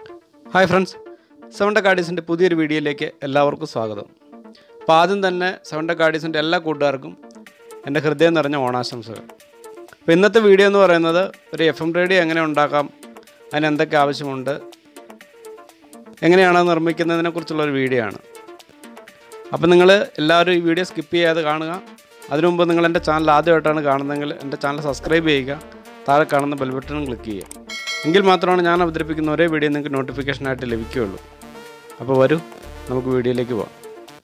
hi friends seven കാർഡീസിൻ്റെ പുതിയൊരു വീഡിയോയിലേക്ക് എല്ലാവർക്കും സ്വാഗതം അപ്പോൾ ആദ്യം തന്നെ സെവൻ കാർഡീസിൻ്റെ എല്ലാ കൂട്ടുകാർക്കും എൻ്റെ ഹൃദയം നിറഞ്ഞ ഓണാശംസകൾ അപ്പോൾ ഇന്നത്തെ വീഡിയോ എന്ന് പറയുന്നത് ഒരു എഫ് എം റേഡിയോ എങ്ങനെ ഉണ്ടാക്കാം അതിന് എന്തൊക്കെ ആവശ്യമുണ്ട് എങ്ങനെയാണ് അത് നിർമ്മിക്കുന്നതിനെക്കുറിച്ചുള്ള ഒരു വീഡിയോ ആണ് അപ്പോൾ നിങ്ങൾ എല്ലാവരും ഈ വീഡിയോ സ്കിപ്പ് ചെയ്യാതെ കാണുക അതിനു മുമ്പ് നിങ്ങൾ എൻ്റെ ചാനൽ ആദ്യമായിട്ടാണ് കാണുന്നതെങ്കിൽ എൻ്റെ ചാനൽ സബ്സ്ക്രൈബ് ചെയ്യുക താഴെ കാണുന്ന ബെൽ ബട്ടണും ക്ലിക്ക് ചെയ്യുക എങ്കിൽ മാത്രമാണ് ഞാൻ അവതരിപ്പിക്കുന്ന ഒരേ വീഡിയോ നിങ്ങൾക്ക് നോട്ടിഫിക്കേഷനായിട്ട് ലഭിക്കുകയുള്ളൂ അപ്പോൾ വരൂ നമുക്ക് വീഡിയോയിലേക്ക് പോകാം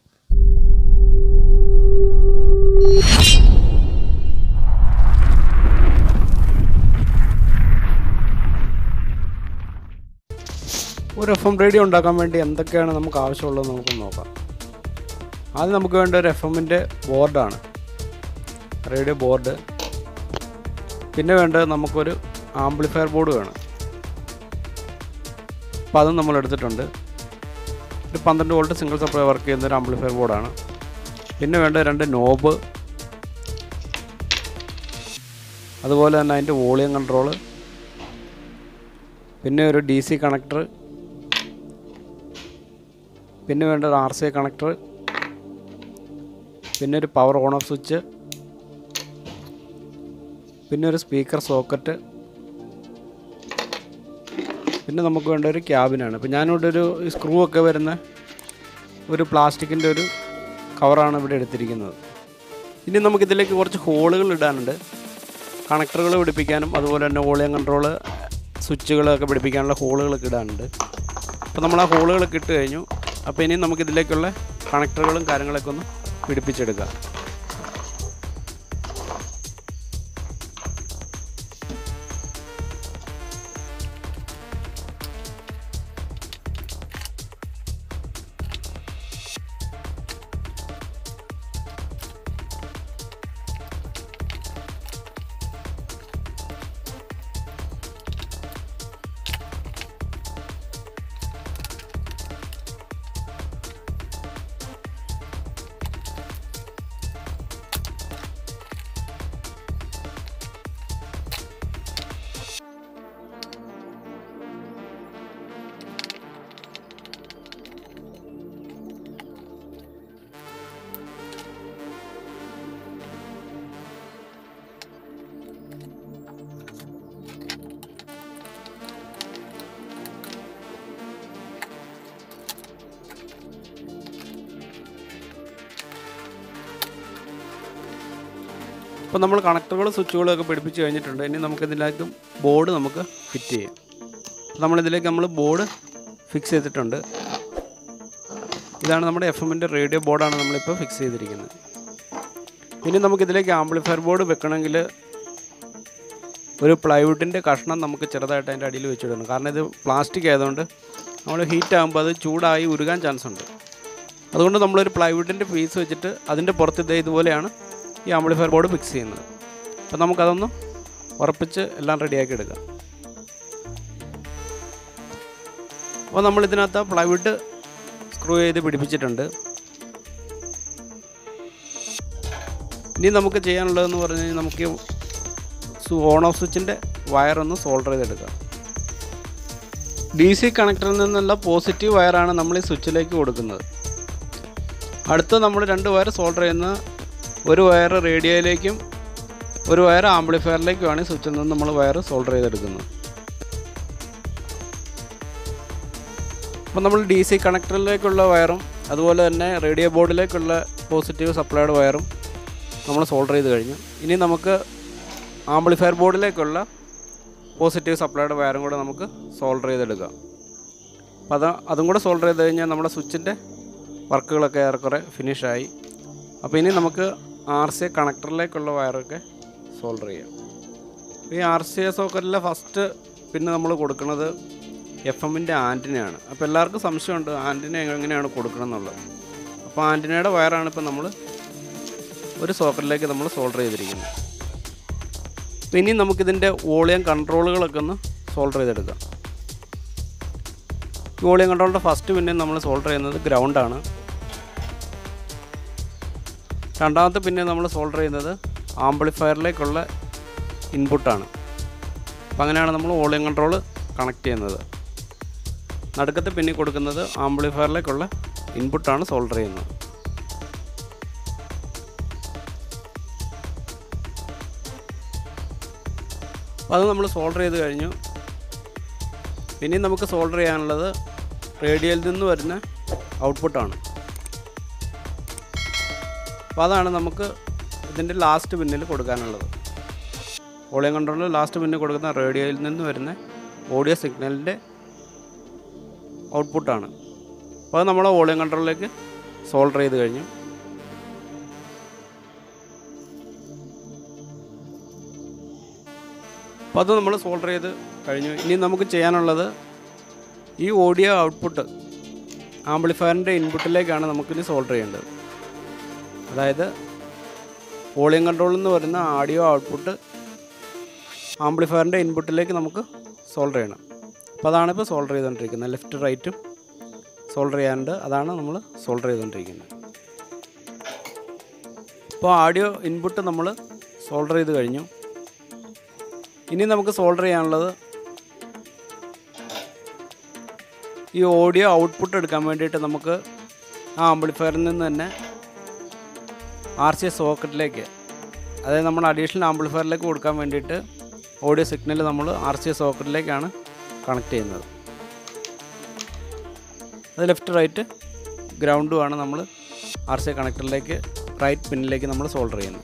ഒരു എഫ് എം റേഡിയോ ഉണ്ടാക്കാൻ വേണ്ടി എന്തൊക്കെയാണ് നമുക്ക് ആവശ്യമുള്ളത് നമുക്ക് നോക്കാം ആദ്യം നമുക്ക് വേണ്ട ഒരു എഫ് എമ്മിൻ്റെ ബോർഡാണ് റേഡിയോ ബോർഡ് പിന്നെ വേണ്ടത് നമുക്കൊരു ആംപ്ലിഫയർ ബോർഡ് വേണം അപ്പോൾ അതും നമ്മൾ എടുത്തിട്ടുണ്ട് ഒരു പന്ത്രണ്ട് വോൾട്ട് സിംഗിൾ സപ്ലൈ വർക്ക് ചെയ്യുന്ന ഒരു ആംപ്ലിഫയർ ബോർഡാണ് പിന്നെ വേണ്ട രണ്ട് നോബ് അതുപോലെ തന്നെ അതിൻ്റെ വോളിയം കൺട്രോള് പിന്നെ ഒരു ഡി സി കണക്ടർ പിന്നെ വേണ്ട ഒരു ആർ സി ഐ കണക്ടർ പിന്നെ ഒരു പവർ ഓൺ ഓഫ് സ്വിച്ച് പിന്നെ ഒരു സ്പീക്കർ സോക്കറ്റ് പിന്നെ നമുക്ക് വേണ്ട ഒരു ക്യാബിനാണ് അപ്പോൾ ഞാനിവിടെ ഒരു സ്ക്രൂ ഒക്കെ വരുന്ന ഒരു പ്ലാസ്റ്റിക്കിൻ്റെ ഒരു കവറാണ് ഇവിടെ എടുത്തിരിക്കുന്നത് ഇനി നമുക്കിതിലേക്ക് കുറച്ച് ഹോളുകൾ ഇടാനുണ്ട് കണക്ടറുകൾ പിടിപ്പിക്കാനും അതുപോലെ തന്നെ വോളിയം കൺട്രോള് സ്വിച്ചുകളൊക്കെ പിടിപ്പിക്കാനുള്ള ഹോളുകളൊക്കെ ഇടാനുണ്ട് അപ്പോൾ നമ്മൾ ആ ഹോളുകളൊക്കെ ഇട്ട് കഴിഞ്ഞു അപ്പോൾ ഇനി നമുക്കിതിലേക്കുള്ള കണക്ടറുകളും കാര്യങ്ങളൊക്കെ ഒന്ന് പിടിപ്പിച്ചെടുക്കാം അപ്പോൾ നമ്മൾ കണക്ടറുകൾ സ്വിച്ചുകളും ഒക്കെ പിടിപ്പിച്ച് കഴിഞ്ഞിട്ടുണ്ട് ഇനി നമുക്ക് ഇതിലേക്ക് ബോർഡ് നമുക്ക് ഫിറ്റ് ചെയ്യാം അപ്പോൾ നമ്മളിതിലേക്ക് നമ്മൾ ബോർഡ് ഫിക്സ് ചെയ്തിട്ടുണ്ട് ഇതാണ് നമ്മുടെ എഫ് എമ്മിൻ്റെ റേഡിയോ ബോർഡാണ് നമ്മളിപ്പോൾ ഫിക്സ് ചെയ്തിരിക്കുന്നത് ഇനി നമുക്കിതിലേക്ക് ആംപ്ലിഫയർ ബോർഡ് വെക്കണമെങ്കിൽ ഒരു പ്ലൈവുഡിൻ്റെ കഷ്ണം നമുക്ക് ചെറുതായിട്ട് അതിൻ്റെ അടിയിൽ വെച്ചിടണം കാരണം ഇത് പ്ലാസ്റ്റിക് ആയതുകൊണ്ട് നമ്മൾ ഹീറ്റ് ആകുമ്പോൾ അത് ചൂടായി ഉരുകാൻ ചാൻസ് ഉണ്ട് അതുകൊണ്ട് നമ്മളൊരു പ്ലൈവുഡിൻ്റെ പീസ് വെച്ചിട്ട് അതിൻ്റെ പുറത്ത് ഇതേ ഇതുപോലെയാണ് ഈ ആംപ്ലിഫയർ ബോർഡ് ഫിക്സ് ചെയ്യുന്നത് അപ്പോൾ നമുക്കതൊന്ന് ഉറപ്പിച്ച് എല്ലാം റെഡിയാക്കി എടുക്കാം അപ്പോൾ നമ്മൾ ഇതിനകത്ത് പ്ലൈവുഡ് സ്ക്രൂ ചെയ്ത് പിടിപ്പിച്ചിട്ടുണ്ട് ഇനി നമുക്ക് ചെയ്യാനുള്ളതെന്ന് പറഞ്ഞു കഴിഞ്ഞാൽ നമുക്ക് ഓൺ ഓഫ് സ്വിച്ചിൻ്റെ വയറൊന്ന് സോൾഡർ ചെയ്തെടുക്കാം ഡി സി കണക്ടറിൽ നിന്നുള്ള പോസിറ്റീവ് വയറാണ് നമ്മൾ ഈ സ്വിച്ചിലേക്ക് കൊടുക്കുന്നത് അടുത്ത് നമ്മൾ രണ്ട് വയർ സോൾഡർ ചെയ്യുന്ന ഒരു വയർ റേഡിയോയിലേക്കും ഒരു വയർ ആംപ്ലിഫയറിലേക്കുമാണ് ഈ സ്വിച്ചിൽ നിന്ന് നമ്മൾ വയർ സോൾഡർ ചെയ്തെടുക്കുന്നത് അപ്പോൾ നമ്മൾ ഡി സി കണക്ടറിലേക്കുള്ള വയറും അതുപോലെ തന്നെ റേഡിയോ ബോർഡിലേക്കുള്ള പോസിറ്റീവ് സപ്ലൈഡ് വയറും നമ്മൾ സോൾഡർ ചെയ്ത് കഴിഞ്ഞു ഇനി നമുക്ക് ആംപ്ലിഫയർ ബോർഡിലേക്കുള്ള പോസിറ്റീവ് സപ്ലൈഡ് വയറും കൂടെ നമുക്ക് സോൾഡർ ചെയ്തെടുക്കാം അപ്പോൾ അത് അതും കൂടെ സോൾഡർ ചെയ്ത് കഴിഞ്ഞാൽ നമ്മുടെ സ്വിച്ചിൻ്റെ വർക്കുകളൊക്കെ ഏറെക്കുറെ ഫിനിഷായി അപ്പോൾ ഇനി നമുക്ക് ആർ സി എ കണക്ടറിലേക്കുള്ള വയറൊക്കെ സോൾഡർ ചെയ്യാം ഈ ആർ സി എ സോക്കറ്റിലെ ഫസ്റ്റ് പിന്നെ നമ്മൾ കൊടുക്കുന്നത് എഫ് എമ്മിൻ്റെ ആൻറ്റിനയാണ് അപ്പോൾ എല്ലാവർക്കും സംശയമുണ്ട് ആൻറ്റിന എങ്ങനെയാണ് കൊടുക്കണം എന്നുള്ളത് അപ്പോൾ ആൻറ്റിനയുടെ വയറാണ് ഇപ്പോൾ നമ്മൾ ഒരു സോക്കറ്റിലേക്ക് നമ്മൾ സോൾഡർ ചെയ്തിരിക്കുന്നത് അപ്പോൾ ഇനി നമുക്കിതിൻ്റെ വോളിയം കൺട്രോളുകളൊക്കെ ഒന്ന് സോൾഡർ ചെയ്തെടുക്കാം വോളിയം കൺട്രോളിൻ്റെ ഫസ്റ്റ് പിന്നെ നമ്മൾ സോൾഡർ ചെയ്യുന്നത് ഗ്രൗണ്ടാണ് രണ്ടാമത്തെ പിന്നെ നമ്മൾ സോൾഡർ ചെയ്യുന്നത് ആംപ്ലിഫയറിലേക്കുള്ള ഇൻപുട്ടാണ് അപ്പോൾ അങ്ങനെയാണ് നമ്മൾ വോളിയം കൺട്രോൾ കണക്ട് ചെയ്യുന്നത് നടുക്കത്തെ പിന്നി കൊടുക്കുന്നത് ആംപ്ലിഫയറിലേക്കുള്ള ഇൻപുട്ടാണ് സോൾഡർ ചെയ്യുന്നത് അപ്പോൾ അത് നമ്മൾ സോൾഡർ ചെയ്ത് കഴിഞ്ഞു ഇനി നമുക്ക് സോൾഡർ ചെയ്യാനുള്ളത് റേഡിയോയിൽ നിന്ന് വരുന്ന ഔട്ട്പുട്ടാണ് അപ്പോൾ അതാണ് നമുക്ക് ഇതിൻ്റെ ലാസ്റ്റ് പിന്നിൽ കൊടുക്കാനുള്ളത് വോളിയം കൺട്രോളിൽ ലാസ്റ്റ് പിന്നിൽ കൊടുക്കുന്ന റേഡിയോയിൽ നിന്ന് വരുന്ന ഓഡിയോ സിഗ്നലിൻ്റെ ഔട്ട്പുട്ടാണ് അപ്പോൾ അത് നമ്മൾ വോളിയം കൺട്രോളിലേക്ക് സോൾഡർ ചെയ്ത് കഴിഞ്ഞു അപ്പോൾ അത് നമ്മൾ സോൾഡർ ചെയ്ത് കഴിഞ്ഞു ഇനി നമുക്ക് ചെയ്യാനുള്ളത് ഈ ഓഡിയോ ഔട്ട്പുട്ട് ആംപ്ലിഫയറിൻ്റെ ഇൻപുട്ടിലേക്കാണ് നമുക്കിനി സോൾഡർ ചെയ്യേണ്ടത് അതായത് വോളിയം കൺട്രോളിൽ നിന്ന് വരുന്ന ആഡിയോ ഔട്ട്പുട്ട് ആംപ്ലിഫയറിൻ്റെ ഇൻപുട്ടിലേക്ക് നമുക്ക് സോൾഡർ ചെയ്യണം അപ്പോൾ അതാണ് ഇപ്പോൾ സോൾഡർ ചെയ്തുകൊണ്ടിരിക്കുന്നത് ലെഫ്റ്റ് റൈറ്റും സോൾഡർ ചെയ്യാനുണ്ട് അതാണ് നമ്മൾ സോൾഡർ ചെയ്തുകൊണ്ടിരിക്കുന്നത് ഇപ്പോൾ ആഡിയോ ഇൻപുട്ട് നമ്മൾ സോൾഡർ ചെയ്ത് കഴിഞ്ഞു ഇനി നമുക്ക് സോൾഡർ ചെയ്യാനുള്ളത് ഈ ഓഡിയോ ഔട്ട്പുട്ട് എടുക്കാൻ വേണ്ടിയിട്ട് നമുക്ക് ആ ആംപ്ലിഫയറിൽ നിന്ന് തന്നെ ആർ സി എസ് സോക്കറ്റിലേക്ക് അതായത് നമ്മൾ അഡീഷണൽ ആംപ്ലിഫയറിലേക്ക് കൊടുക്കാൻ വേണ്ടിയിട്ട് ഓഡിയോ സിഗ്നൽ നമ്മൾ ആർ സി എസ് സോക്കറ്റിലേക്കാണ് കണക്ട് ചെയ്യുന്നത് അത് ലെഫ്റ്റ് റൈറ്റ് ഗ്രൗണ്ടുമാണ് നമ്മൾ ആർ സി കണക്ടറിലേക്ക് റൈറ്റ് പിന്നിലേക്ക് നമ്മൾ സോൾഡർ ചെയ്യുന്നത്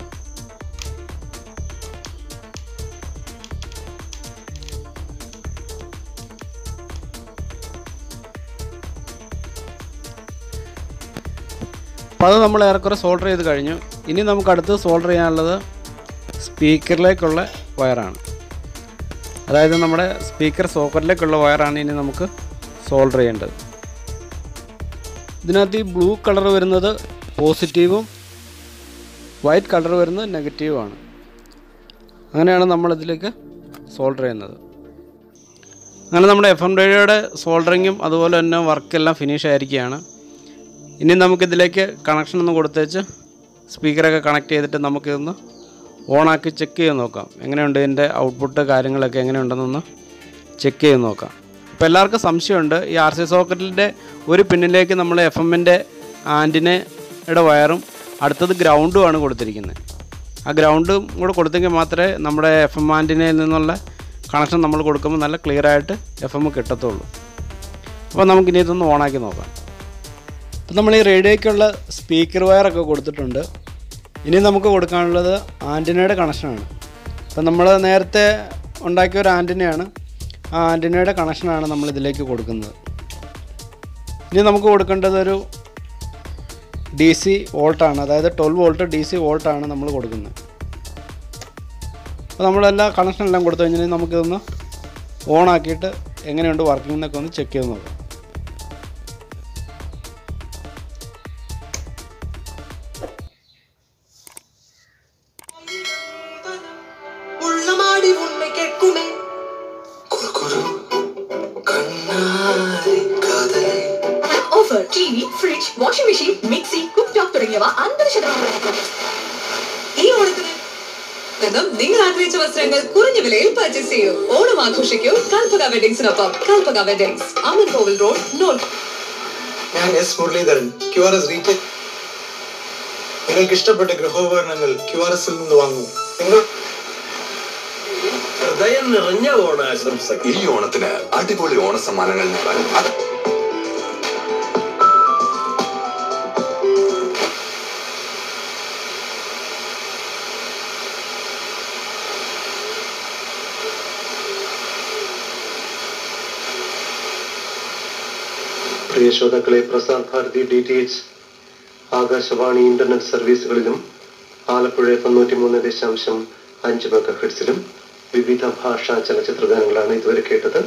അപ്പോൾ അത് നമ്മൾ ഏറെക്കുറെ സോൾഡർ ചെയ്ത് കഴിഞ്ഞു ഇനി നമുക്ക് അടുത്ത് സോൾഡർ ചെയ്യാനുള്ളത് സ്പീക്കറിലേക്കുള്ള വയറാണ് അതായത് നമ്മുടെ സ്പീക്കർ സോക്കറ്റിലേക്കുള്ള വയറാണ് ഇനി നമുക്ക് സോൾഡർ ചെയ്യേണ്ടത് ഇതിനകത്ത് ഈ ബ്ലൂ കളർ വരുന്നത് പോസിറ്റീവും വൈറ്റ് കളർ വരുന്നത് നെഗറ്റീവുമാണ് അങ്ങനെയാണ് നമ്മളിതിലേക്ക് സോൾഡർ ചെയ്യുന്നത് അങ്ങനെ നമ്മുടെ എഫ് എം റേഡിയോയുടെ സോൾഡറിങ്ങും അതുപോലെ തന്നെ വർക്കെല്ലാം ഫിനിഷ് ആയിരിക്കുകയാണ് ഇനി നമുക്കിതിലേക്ക് കണക്ഷൻ ഒന്ന് കൊടുത്തേച്ച് സ്പീക്കറൊക്കെ കണക്ട് ചെയ്തിട്ട് നമുക്കിതൊന്ന് ഓണാക്കി ചെക്ക് ചെയ്ത് നോക്കാം എങ്ങനെയുണ്ട് ഇതിൻ്റെ ഔട്ട്പുട്ട് കാര്യങ്ങളൊക്കെ എങ്ങനെയുണ്ടെന്നൊന്ന് ചെക്ക് ചെയ്ത് നോക്കാം ഇപ്പോൾ എല്ലാവർക്കും സംശയമുണ്ട് ഈ ആർ സി സോക്കറ്റിൻ്റെ ഒരു പിന്നിലേക്ക് നമ്മൾ എഫ് എമ്മിൻ്റെ ആൻറ്റിനയുടെ വയറും അടുത്തത് ഗ്രൗണ്ടുമാണ് കൊടുത്തിരിക്കുന്നത് ആ ഗ്രൗണ്ടും കൂടെ കൊടുത്തെങ്കിൽ മാത്രമേ നമ്മുടെ എഫ് എം ആൻറ്റിനയിൽ നിന്നുള്ള കണക്ഷൻ നമ്മൾ കൊടുക്കുമ്പോൾ നല്ല ക്ലിയർ ആയിട്ട് എഫ് എം കിട്ടത്തുള്ളൂ അപ്പോൾ നമുക്കിനി ഇതൊന്ന് ഓണാക്കി നോക്കാം അപ്പോൾ നമ്മൾ ഈ റേഡിയോയ്ക്കുള്ള സ്പീക്കർ വയറൊക്കെ കൊടുത്തിട്ടുണ്ട് ഇനി നമുക്ക് കൊടുക്കാനുള്ളത് ആൻറ്റിനയുടെ കണക്ഷനാണ് അപ്പോൾ നമ്മൾ നേരത്തെ ഉണ്ടാക്കിയ ഒരു ആൻറ്റിനയാണ് ആ ആൻറ്റിനയുടെ കണക്ഷനാണ് നമ്മൾ ഇതിലേക്ക് കൊടുക്കുന്നത് ഇനി നമുക്ക് കൊടുക്കേണ്ടത് ഒരു ഡി സി വോൾട്ടാണ് അതായത് ട്വൽവ് വോൾട്ട് ഡി സി വോൾട്ടാണ് നമ്മൾ കൊടുക്കുന്നത് അപ്പോൾ നമ്മളെല്ലാ കണക്ഷൻ എല്ലാം കൊടുത്തു കഴിഞ്ഞാൽ നമുക്കിതൊന്ന് ഓൺ ആക്കിയിട്ട് എങ്ങനെയുണ്ട് വർക്കിംഗ് എന്നൊക്കെ ഒന്ന് ചെക്ക് ചെയ്ത് നോക്കാം உள்ளமாடி உன்னை கேட்குமே குறு குறு கண்ணாடி காதலை offer T V fridge washing machine mixie cooktop തുടങ്ങിയവ അൻപത് ശതമാനം ഈ ഓണത്തിന് നിന്നും നിങ്ങൾ ആഗ്രഹിച്ച വസ്ത്രങ്ങൾ കുറഞ്ഞ വിലയിൽ പർച്ചേസ് ചെയ്യൂ ഓണം ആഘോഷിക്കൂ കൽപ്പക വെഡിങ്സിനൊപ്പം കൽപ്പക വെഡിങ്സ് അമൻ കോവിൽ റോഡ് നോൾ ഞാൻ S Muraleedharan Q R S retail നിങ്ങൾക്ക് ഇഷ്ടപ്പെട്ട ഗൃഹോപകരണങ്ങൾ ക്യു ആർ എസിൽ നിന്ന് വാങ്ങൂ നിങ്ങൾ ഹൃദയം നിറഞ്ഞ ഓണാശംസകൾ ഈ ഓണത്തിന് അടിപൊളി ഓണസമ്മാനങ്ങൾ നേടാൻ അത് പ്രിയ ശ്രോതാക്കളെ Prasar Bharati D T H Akashvani internet സർവീസുകളിലും ആലപ്പുഴ തൊണ്ണൂറ്റി മൂന്ന് ദശാംശം അഞ്ച് മെഗാ ഹെഡ്സിലും വിവിധ ഭാഷാ ചലച്ചിത്ര ഗാനങ്ങളാണ് ഇതുവരെ കേട്ടത്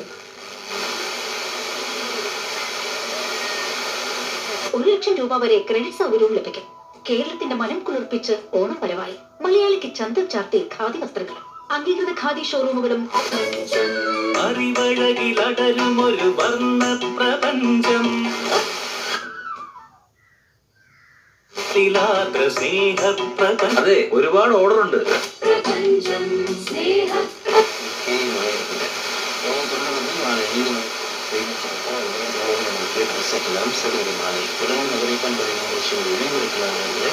ഒരു ലക്ഷം രൂപ വരെ ക്രെഡിറ്റ് സൗകര്യവും ലഭിക്കും കേരളത്തിന്റെ മനം കുളിർപ്പിച്ച് ഓണം വരവായി മലയാളിക്ക് ചന്തം ചാർത്തി ഖാദി വസ്ത്രങ്ങളും അംഗീകൃത ഖാദി ഷോറൂമുകളും അറിവഴകിലടരുമൊരു വർണ്ണ പ്രപഞ്ചം സ്നേഹപ്രപഞ്ചം അതെ ഒരുപാട് ഓർഡർ ഉണ്ട് സെറ്റലാം സൗകര്യമാണ് ഉടനെ നഗരീക്കാൻ പറയുന്ന ആവശ്യം വിലയിരുത്തലാണെങ്കിൽ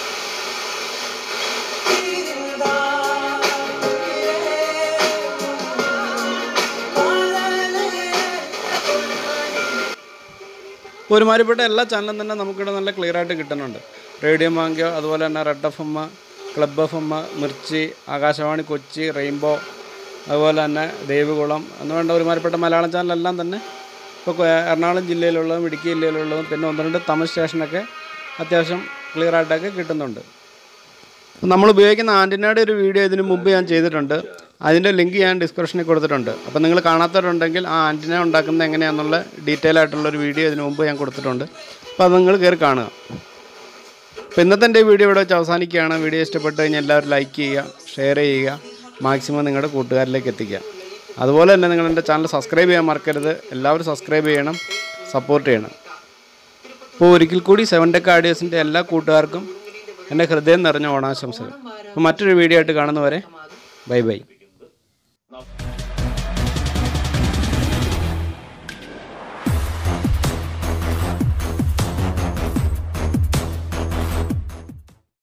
ഇപ്പോൾ ഒരുമാതിരിപ്പെട്ട എല്ലാ ചാനലും തന്നെ നമുക്കിവിടെ നല്ല ക്ലിയർ ആയിട്ട് കിട്ടുന്നുണ്ട് റേഡിയോ മാങ്കിയോ അതുപോലെ തന്നെ red F M club F M Mirchi Akashvani Kochi rainbow അതുപോലെ തന്നെ ദേവികുളം എന്ന് വേണ്ട ഒരുമാതിരിപ്പെട്ട മലയാളം ചാനലെല്ലാം തന്നെ ഇപ്പോൾ കൊ- എറണാകുളം ജില്ലയിലുള്ളതും ഇടുക്കി ജില്ലയിലുള്ളതും പിന്നെ ഒന്ന് രണ്ട് തമിഴ് സ്റ്റേഷനൊക്കെ അത്യാവശ്യം ക്ലിയർ ആയിട്ടൊക്കെ കിട്ടുന്നുണ്ട് നമ്മൾ ഉപയോഗിക്കുന്ന ആൻറ്റിനയുടെ ഒരു വീഡിയോ ഇതിന് മുമ്പ് ഞാൻ ചെയ്തിട്ടുണ്ട് അതിൻ്റെ ലിങ്ക് ഞാൻ ഡിസ്ക്രിപ്ഷനിൽ കൊടുത്തിട്ടുണ്ട് അപ്പോൾ നിങ്ങൾ കാണാത്തവരുണ്ടെങ്കിൽ ആ ആൻറ്റിന ഉണ്ടാക്കുന്നത് എങ്ങനെയാണെന്നുള്ള ഡീറ്റെയിൽ ആയിട്ടുള്ള ഒരു വീഡിയോ ഇതിന് മുമ്പ് ഞാൻ കൊടുത്തിട്ടുണ്ട് അപ്പോൾ അത് നിങ്ങൾ കയറി കാണുക അപ്പോൾ ഇന്നത്തെ എൻ്റെ വീഡിയോ ഇവിടെ വെച്ച് അവസാനിക്കുകയാണ് വീഡിയോ ഇഷ്ടപ്പെട്ട് കഴിഞ്ഞാൽ എല്ലാവരും ലൈക്ക് ചെയ്യുക ഷെയർ ചെയ്യുക മാക്സിമം നിങ്ങളുടെ കൂട്ടുകാരിലേക്ക് എത്തിക്കുക അതുപോലെ തന്നെ നിങ്ങൾ എൻ്റെ ചാനൽ സബ്സ്ക്രൈബ് ചെയ്യാൻ മറക്കരുത് എല്ലാവരും സബ്സ്ക്രൈബ് ചെയ്യണം സപ്പോർട്ട് ചെയ്യണം അപ്പോൾ ഒരിക്കൽ കൂടി സെവൻ ടെക് ആഡിയോസിൻ്റെ എല്ലാ കൂട്ടുകാർക്കും എൻ്റെ ഹൃദയം നിറഞ്ഞ ഓണാശംസകൾ അപ്പോൾ മറ്റൊരു വീഡിയോ ആയിട്ട് കാണുന്നവരെ ബൈ ബൈ